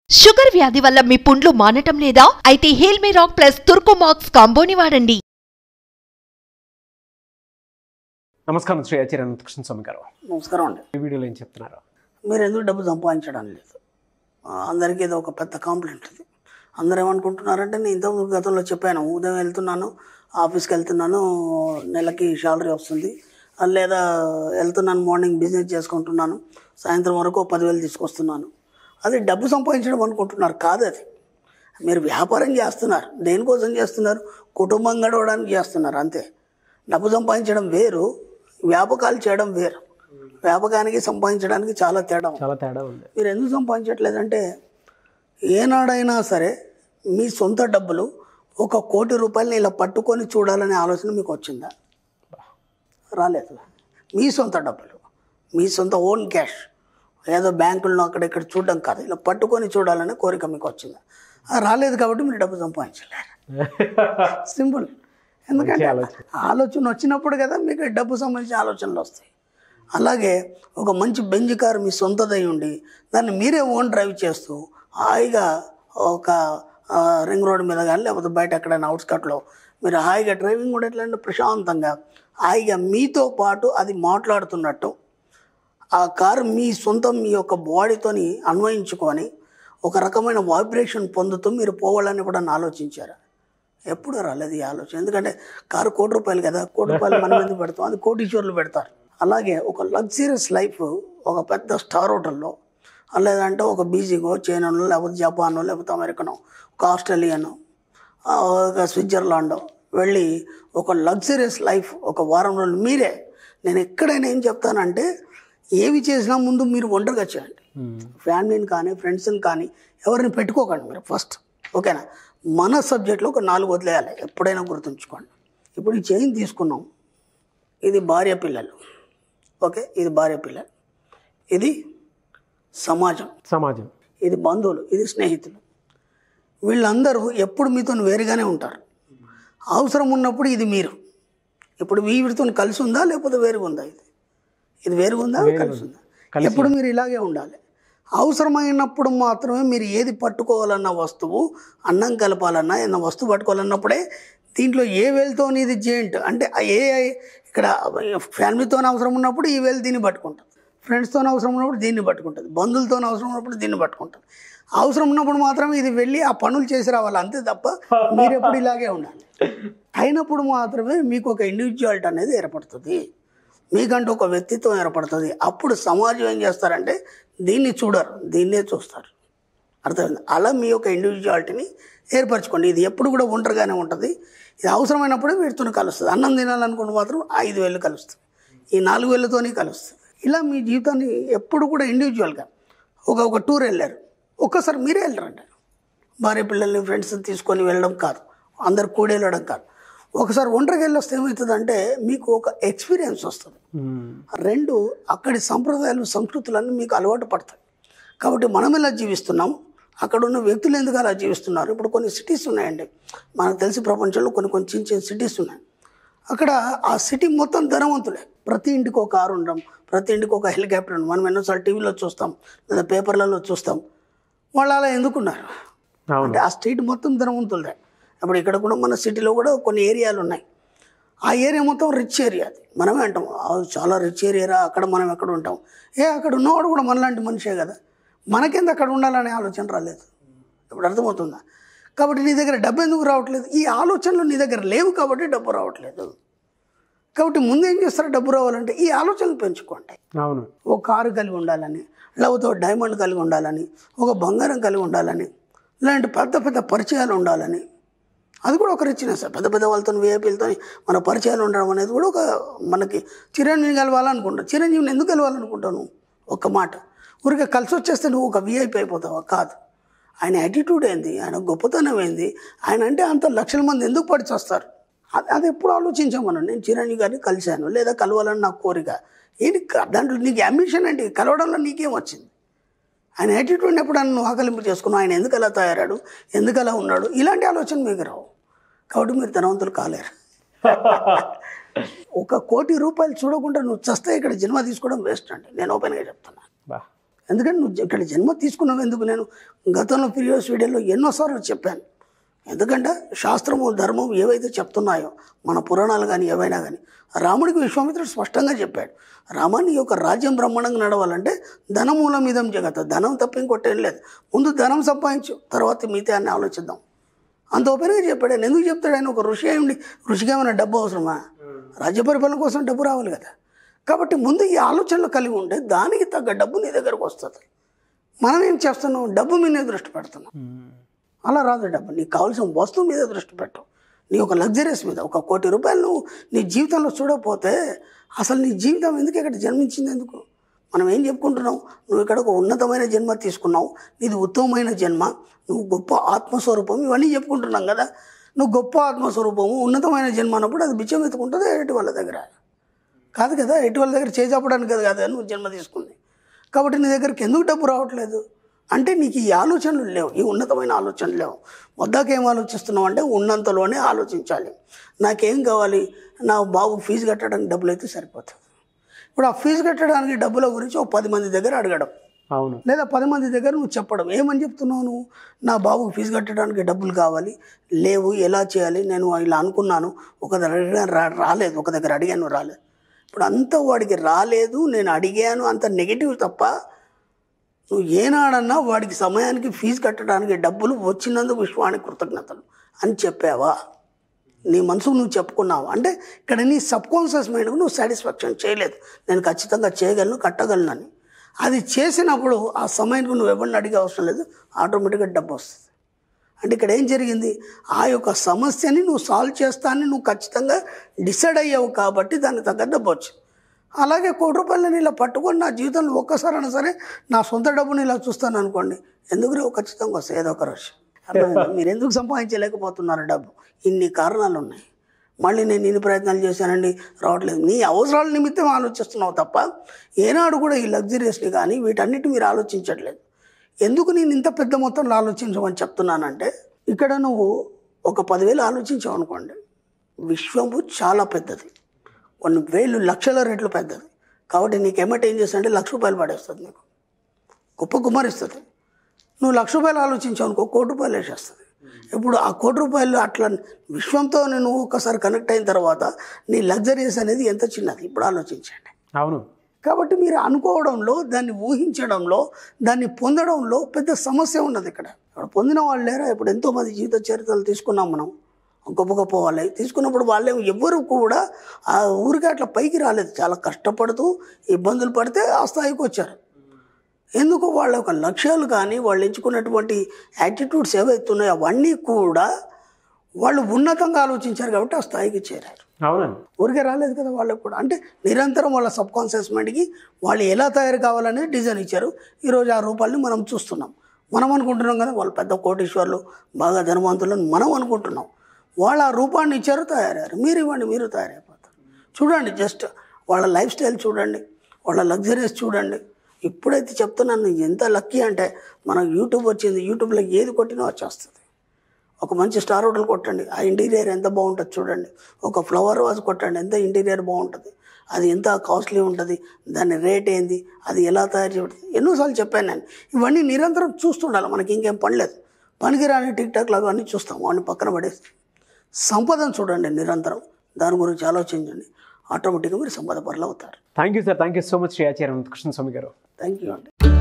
Sugar వ్యాధి వల్ల మీ పుండ్లు మానటం లేదా అయితే హేల్మే రాక్ ప్లస్ తుర్కోమాక్స్ కాంబోని వాడండి నమస్కారం శ్రీ ఆచార్య అనంతకృష్ణ స్వామి గారు నమస్కారం అండి ఈ వీడియోలో ఏం చెప్తున్నారు మీరు ఎందుకు డబ్బు సంపాదించడం లేదు ఆ, అందరికీ ఇది ఒక పెద్ద కాంప్లైంట్ ఇది అందరూ ఏమనుకుంటున్నారంటే నేను ఇంతకుముందు గతంలో చెప్పాను ఉదయం వెళ్తున్నాను ఆఫీస్కి వెళ్తున్నాను నెలకి శాలరీ వస్తుంది ఆ, లేదా వెళ్తున్నాను మార్నింగ్ బిజినెస్ చేసుకుంటున్నాను సాయంత్రం వరకు ఓ పదివేలు తీసుకొస్తున్నాను అది డబ్బు సంపాదించడం అనుకుంటున్నారు కాదు అది మీరు వ్యాపారం చేస్తున్నారు దేనికోసం చేస్తున్నారు కుటుంబం గడవడానికి చేస్తున్నారు అంతే డబ్బు సంపాదించడం వేరు వ్యాపకాలు చేయడం వేరు వ్యాపకానికి సంపాదించడానికి చాలా తేడా ఉంది. చాలా తేడా ఉంది మీరు ఎందుకు సంపాదించట్లేదంటే ఏనాడైనా సరే మీ సొంత డబ్బులు ఒక కోటి రూపాయలని ఇలా పట్టుకొని చూడాలనే ఆలోచన మీకు వచ్చిందా రాలేదు మీ సొంత డబ్బులు మీ సొంత ఓన్ క్యాష్ ఏదో బ్యాంకుల్లో అక్కడ ఇక్కడ చూడడం కాదు ఇలా పట్టుకొని చూడాలనే కోరిక మీకు వచ్చిందా అది రాలేదు కాబట్టి మీరు డబ్బు సంపాదించలేరు సింపుల్ ఎందుకంటే ఆలోచన. ఆలోచన వచ్చినప్పుడు కదా మీకు డబ్బు సంబంధించిన ఆలోచనలు వస్తాయి అలాగే ఒక మంచి బెంజ్ కారు మీ సొంతదై ఉండి దాన్ని మీరే ఓన్ డ్రైవ్ చేస్తూ హాయిగా ఒక ఆ, రింగ్ రోడ్ మీద కానీ లేకపోతే బయట ఎక్కడైనా అవుట్స్కట్లో మీరు హాయిగా డ్రైవింగ్ కూడా ఎట్లా అంటే ప్రశాంతంగా హాయిగా మీతో పాటు అది మాట్లాడుతున్నట్టు ఆ కారు మీ సొంతం మీ యొక్క బాడీతోని అన్వయించుకొని ఒక రకమైన వైబ్రేషన్ పొందుతూ మీరు పోవాలని కూడా ఆలోచించారు ఎప్పుడు రాలేదు ఈ ఆలోచన ఎందుకంటే కారు కోటి రూపాయలు కదా కోటి రూపాయలు మనం ఎందుకు పెడతాం అది కోటీశ్వర్లు పెడతారు అలాగే ఒక లగ్జరియస్ లైఫ్ ఒక పెద్ద స్టార్ హోటల్లో లేదంటే ఒక బీజింగో చైనానో లేకపోతే జపానో లేకపోతే అమెరికనో ఒక ఆస్ట్రేలియనో ఆ, ఒక స్విట్జర్లాండ్ వెళ్ళి ఒక లగ్జరియస్ లైఫ్ ఒక వారం రోజులు మీరే నేను ఎక్కడైనా ఏం చెప్తానంటే ఏవి చేసినా ముందు మీరు ఒంటరిగా చేయండి ఫ్యామిలీని కానీ ఫ్రెండ్స్ని కానీ ఎవరిని పెట్టుకోకండి మీరు ఫస్ట్ ఓకేనా మన సబ్జెక్ట్లో ఒక నాలుగు వదిలేయాలి ఎప్పుడైనా గుర్తుంచుకోండి ఇప్పుడు ఈ చైన్ తీసుకున్నాం ఇది భార్య పిల్లలు ఓకే ఇది భార్య పిల్లలు ఇది సమాజం సమాజం ఇది బంధువులు ఇది స్నేహితులు వీళ్ళందరూ ఎప్పుడు మీతో వేరుగానే ఉంటారు అవసరం ఉన్నప్పుడు ఇది మీరు ఇప్పుడు వీరితో కలిసి ఉందా లేకపోతే వేరుగా ఉందా ఇది ఇది వేరుగా ఉందా కలిసి ఉందా ఎప్పుడు మీరు ఇలాగే ఉండాలి అవసరమైనప్పుడు మాత్రమే మీరు ఏది పట్టుకోవాలన్న వస్తువు అన్నం కలపాలన్నా ఏదైనా వస్తువు పట్టుకోవాలన్నప్పుడే దీంట్లో ఏ వేలుతో ఇది జెయింట్ అంటే ఆ ఏ ఇక్కడ ఫ్యామిలీతో అవసరం ఉన్నప్పుడు ఈ వేలు దీన్ని పట్టుకుంటుంది ఫ్రెండ్స్తో అవసరం ఉన్నప్పుడు దీన్ని పట్టుకుంటుంది బంధువులతో అవసరం ఉన్నప్పుడు దీన్ని పట్టుకుంటుంది అవసరం ఉన్నప్పుడు మాత్రమే ఇది వెళ్ళి ఆ పనులు చేసి రావాలి అంతే తప్ప మీరు ఎప్పుడు ఇలాగే ఉండాలి అయినప్పుడు మాత్రమే మీకు ఒక ఇండివిజువాలిటీ అనేది ఏర్పడుతుంది మీకంటూ ఒక వ్యక్తిత్వం ఏర్పడుతుంది అప్పుడు సమాజం ఏం చేస్తారంటే దీన్ని చూడరు దీన్నే చూస్తారు అర్థమైంది అలా మీ యొక్క ఇండివిజువాలిటీని ఏర్పరచుకోండి ఇది ఎప్పుడు కూడా ఒంటరిగానే ఉంటుంది ఇది అవసరమైనప్పుడే వీటితో కలుస్తుంది అన్నం తినాలనుకుంటే మాత్రం ఐదు వేలు కలుస్తుంది ఈ నాలుగు వేలతోనే కలుస్తుంది ఇలా మీ జీవితాన్ని ఎప్పుడు కూడా ఇండివిజువల్గా ఒక ఒక టూర్ వెళ్ళారు ఒక్కసారి మీరే వెళ్ళరండి భార్య పిల్లల్ని ఫ్రెండ్స్ తీసుకొని వెళ్ళడం కాదు అందరు కూడి వెళ్ళడం కాదు ఒకసారి ఒంటరికి వెళ్ళి వస్తే ఏమవుతుందంటే మీకు ఒక ఎక్స్పీరియన్స్ వస్తుంది రెండు అక్కడి సంప్రదాయాలు సంస్కృతులన్నీ మీకు అలవాటు పడతాయి కాబట్టి మనం ఎలా జీవిస్తున్నాం అక్కడ ఉన్న వ్యక్తులు ఎందుకు అలా జీవిస్తున్నారు ఇప్పుడు కొన్ని సిటీస్ ఉన్నాయండి మనకు తెలిసి ప్రపంచంలో కొన్ని కొన్ని చిన్న చిన్న సిటీస్ ఉన్నాయి అక్కడ ఆ సిటీ మొత్తం ధనవంతులే ప్రతి ఇంటికి ఒక కారు ఉండడం ప్రతి ఇంటికి ఒక హెలికాప్టర్ ఉండడం మనం ఎన్నోసార్లు టీవీలో చూస్తాం లేదా పేపర్లలో చూస్తాం వాళ్ళు అలా ఎందుకున్నారు అవును అంటే ఆ స్ట్రీట్ మొత్తం ధనవంతులదే ఇప్పుడు ఇక్కడ కూడా మన సిటీలో కూడా కొన్ని ఏరియాలు ఉన్నాయి ఆ ఏరియా మొత్తం రిచ్ ఏరియా అది మనమే అంటాం "ఆ, చాలా రిచ్ ఏరియారా అక్కడ మనం ఎక్కడ ఉంటాం ఏ అక్కడ ఉన్నవాడు కూడా మనలాంటి మనిషే కదా మనకెందుకు అక్కడ ఉండాలనే ఆలోచన రాలేదు ఇప్పుడు అర్థమవుతుందా కాబట్టి నీ దగ్గర డబ్బు ఎందుకు రావట్లేదు ఈ ఆలోచనలు నీ దగ్గర లేవు కాబట్టి డబ్బు రావట్లేదు కాబట్టి ముందు ఏం చేస్తారు డబ్బు రావాలంటే ఈ ఆలోచనలు పెంచుకోండి అవును ఒక కారు కలిగి ఉండాలని లేకపోతే ఒక డైమండ్ కలిగి ఉండాలని ఒక బంగారం కలిగి ఉండాలని ఇలాంటి పెద్ద పెద్ద పరిచయాలు ఉండాలని అది కూడా ఒక రిచ్నెస్ పెద్ద పెద్ద వాళ్ళతో విఐపీలతో మన పరిచయాలు ఉండడం అనేది కూడా ఒక మనకి చిరంజీవి కలవాలనుకుంటాను చిరంజీవిని ఎందుకు కలవాలనుకుంటాను ఒక్క మాట ఊరికే కలిసి వచ్చేస్తే నువ్వు ఒక విఐపీ అయిపోతావా కాదు ఆయన యాటిట్యూడ్ ఏంది ఆయన గొప్పతనం ఏంది ఆయన అంటే అంత లక్షల మంది ఎందుకు పడిచి వస్తారు అది అది ఎప్పుడు ఆలోచించాం మనం నేను చిరంజీవి గారిని కలిశాను లేదా కలవాలని నాకు కోరిక ఏంటి క- దాంట్లో నీకు అంబిషన్ ఏంటి కలవడంలో నీకేం వచ్చింది ఆయన యాటిట్యూడ్ని ఎప్పుడన్నా నువ్వు ఆకలింపు చేసుకున్నావు ఆయన ఎందుకు అలా తయారాడు ఎందుకు అలా ఉన్నాడు ఇలాంటి ఆలోచన మీకు రావు కాబట్టి మీరు ధనవంతులు కాలేరు ఒక కోటి రూపాయలు చూడకుండా నువ్వు చస్తే ఇక్కడ జన్మ తీసుకోవడం వేస్ట్ అండి నేను ఓపెన్గా చెప్తున్నా బా ఎందుకంటే నువ్వు ఇక్కడ జన్మ తీసుకున్నావు ఎందుకు నేను గతంలో ప్రీవియస్ వీడియోలో ఎన్నోసార్లు చెప్పాను ఎందుకంటే శాస్త్రము ధర్మం ఏవైతే చెప్తున్నాయో మన పురాణాలు కానీ ఏవైనా కానీ రాముడికి విశ్వామిత్రుడు స్పష్టంగా చెప్పాడు రామాన్ని యొక్క రాజ్యం బ్రహ్మాండంగా నడవాలంటే ధనమూలం మీదం జగత ధనం తప్ప ఇంకొట్టేం లేదు ముందు ధనం సంపాదించు తర్వాత మిగతా అన్ని ఆలోచిద్దాం అంత ఓపెన్గా చెప్పాడు ఆయన ఎందుకు చెప్తాడు ఆయన ఒక ఋషి అయ్యండి ఋషికి ఏమైనా డబ్బు అవసరమా రాజ్య పరిపాలన కోసం డబ్బు రావాలి కదా కాబట్టి ముందు ఈ ఆలోచనలు కలిగి ఉంటే దానికి తగ్గ డబ్బు నీ దగ్గరకు వస్తుంది మనం ఏం చేస్తున్నాం డబ్బు మీదే దృష్టి పెడుతున్నాం అలా రాదు డబ్బు నీకు కావాల్సిన వస్తువు మీద దృష్టి పెట్టు నీ ఒక లగ్జరీస్ మీద ఒక కోటి రూపాయలు నువ్వు నీ జీవితంలో చూడకపోతే అసలు నీ జీవితం ఎందుకు ఇక్కడ జన్మించింది ఎందుకు మనం ఏం చెప్పుకుంటున్నాం నువ్వు ఇక్కడ ఒక ఉన్నతమైన జన్మ తీసుకున్నావు ఇది ఉత్తమమైన జన్మ నువ్వు గొప్ప ఆత్మస్వరూపం ఇవన్నీ చెప్పుకుంటున్నాం కదా నువ్వు గొప్ప ఆత్మస్వరూపము ఉన్నతమైన జన్మ అన్నప్పుడు అది బిచ్చం ఎత్తుకుంటుంది ఎటు వాళ్ళ దగ్గర కాదు కదా ఎటు వాళ్ళ దగ్గర చేజాపడానికి కదా కదా నువ్వు జన్మ తీసుకుంది కాబట్టి నీ దగ్గరికి ఎందుకు డబ్బు రావట్లేదు అంటే నీకు ఈ ఆలోచనలు లేవు ఈ ఉన్నతమైన ఆలోచనలు లేవు వద్దాక ఏం ఆలోచిస్తున్నావు అంటే ఉన్నంతలోనే ఆలోచించాలి నాకేం కావాలి నా బాబు ఫీజు కట్టడానికి డబ్బులు అయితే సరిపోతుంది ఇప్పుడు ఆ ఫీజు కట్టడానికి డబ్బుల గురించి ఒక పది మంది దగ్గర అడగడం అవును లేదా పది మంది దగ్గర నువ్వు చెప్పడం ఏమని చెప్తున్నావు నువ్వు నా బాబుకు ఫీజు కట్టడానికి డబ్బులు కావాలి లేవు ఎలా చేయాలి నేను ఇలా అనుకున్నాను ఒక దగ్గర అడిగాను రా రాలేదు ఒక దగ్గర అడిగాను రాలేదు ఇప్పుడు అంత వాడికి రాలేదు నేను అడిగాను అంత నెగిటివ్ తప్ప నువ్వు ఏనాడన్నా వాడికి సమయానికి ఫీజు కట్టడానికి డబ్బులు వచ్చినందుకు విశ్వానికి కృతజ్ఞతలు అని చెప్పావా నీ మనసుకు నువ్వు చెప్పుకున్నావు అంటే ఇక్కడ నీ సబ్ కాన్షియస్ మైండ్కు నువ్వు సాటిస్ఫాక్షన్ చేయలేదు నేను ఖచ్చితంగా చేయగలను కట్టగలను అని అది చేసినప్పుడు ఆ సమయానికి నువ్వు ఎవరిని అడిగే అవసరం లేదు ఆటోమేటిక్గా డబ్బు వస్తుంది అంటే ఇక్కడ ఏం జరిగింది ఆ యొక్క సమస్యని నువ్వు సాల్వ్ చేస్తానని నువ్వు ఖచ్చితంగా డిసైడ్ అయ్యావు కాబట్టి దానికి తగ్గ డబ్బు వచ్చింది అలాగే కోటి రూపాయలని ఇలా పట్టుకొని నా జీవితంలో ఒక్కసారైనా సరే నా సొంత డబ్బుని ఇలా చూస్తాను అనుకోండి ఎందుకు రేవు ఖచ్చితంగా వస్తాయి ఏదో ఒక రోజు అర్థమైందా? మీరు ఎందుకు సంపాదించలేకపోతున్నారు డబ్బు ఇన్ని కారణాలు ఉన్నాయి మళ్ళీ నేను ఇన్ని ప్రయత్నాలు చేశానండి రావట్లేదు నీ అవసరాల నిమిత్తం ఆలోచిస్తున్నావు తప్ప ఏనాడు కూడా ఈ లగ్జరీస్ని కానీ వీటన్నిటి మీరు ఆలోచించట్లేదు ఎందుకు నేను ఇంత పెద్ద మొత్తంలో ఆలోచించమని చెప్తున్నానంటే ఇక్కడ నువ్వు ఒక పదివేలు ఆలోచించావు అనుకోండి విశ్వము చాలా పెద్దది కొన్ని వేలు లక్షల రెట్లు పెద్దది కాబట్టి నీకేమంటే ఏం చేస్తుందంటే లక్ష రూపాయలు పడేస్తుంది నీకు గొప్ప కుమారిస్తుంది నువ్వు లక్ష రూపాయలు ఆలోచించావు అనుకో కోటి రూపాయలు వేసేస్తుంది ఇప్పుడు ఆ కోటి రూపాయలు అట్లా విశ్వంతో నేను ఒక్కసారి కనెక్ట్ అయిన తర్వాత నీ లగ్జరీస్ అనేది ఎంత చిన్నది ఇప్పుడు ఆలోచించండి అవును కాబట్టి మీరు అనుకోవడంలో దాన్ని ఊహించడంలో దాన్ని పొందడంలో పెద్ద సమస్య ఉన్నది ఇక్కడ ఇక్కడ పొందిన వాళ్ళు లేరా ఇప్పుడు ఎంతోమంది జీవిత చరిత్రలు తీసుకున్నాం మనం గొప్ప గొప్ప వాళ్ళే తీసుకున్నప్పుడు వాళ్ళే ఎవ్వరు కూడా ఆ ఊరికి అట్లా పైకి రాలేదు చాలా కష్టపడుతూ ఇబ్బందులు పడితే ఆ స్థాయికి వచ్చారు ఎందుకు వాళ్ళ యొక్క లక్ష్యాలు కానీ వాళ్ళు ఎంచుకున్నటువంటి యాటిట్యూడ్స్ ఏవైతే ఉన్నాయో అవన్నీ కూడా వాళ్ళు ఉన్నతంగా ఆలోచించారు కాబట్టి ఆ స్థాయికి చేరారు అవునండి ఊరికే రాలేదు కదా వాళ్ళకు కూడా అంటే నిరంతరం వాళ్ళ సబ్ కాన్షియస్ మైండ్కి వాళ్ళు ఎలా తయారు కావాలనేది డిజైన్ ఇచ్చారు ఈరోజు ఆ రూపాయలని మనం చూస్తున్నాం మనం అనుకుంటున్నాం కదా వాళ్ళు పెద్ద కోటీశ్వర్లు బాగా ధనవంతులు అని మనం అనుకుంటున్నాం వాళ్ళు ఆ రూపాన్ని ఇచ్చారు తయారయ్యారు మీరు ఇవ్వండి మీరు తయారైపోతారు చూడండి జస్ట్ వాళ్ళ లైఫ్ స్టైల్ చూడండి వాళ్ళ లగ్జరీస్ చూడండి ఇప్పుడైతే చెప్తున్నాను ఎంత లక్కీ అంటే మనకు యూట్యూబ్ వచ్చింది యూట్యూబ్లో ఏది కొట్టినా వచ్చేస్తుంది ఒక మంచి స్టార్ హోటల్ కొట్టండి ఆ ఇంటీరియర్ ఎంత బాగుంటుంది చూడండి ఒక ఫ్లవర్ వాజ్ కొట్టండి ఎంత ఇంటీరియర్ బాగుంటుంది అది ఎంత కాస్ట్లీ ఉంటుంది దాని రేట్ ఏంది అది ఎలా తయారు చేయబడుతుంది ఎన్నోసార్లు చెప్పాను నేను ఇవన్నీ నిరంతరం చూస్తుండాలి మనకి ఇంకేం పనిలేదు పనికిరాని టిక్ టాక్లు అవన్నీ చూస్తాం వాడిని పక్కన పడేసి సంపదను చూడండి నిరంతరం దాని గురించి ఆలోచించండి ఆటోమేటిక్గా మీరు సంపద పరులు అవుతారు thank you sir thank you so much Shri Acharya Krishna Swami గారు థ్యాంక్ యూ అండి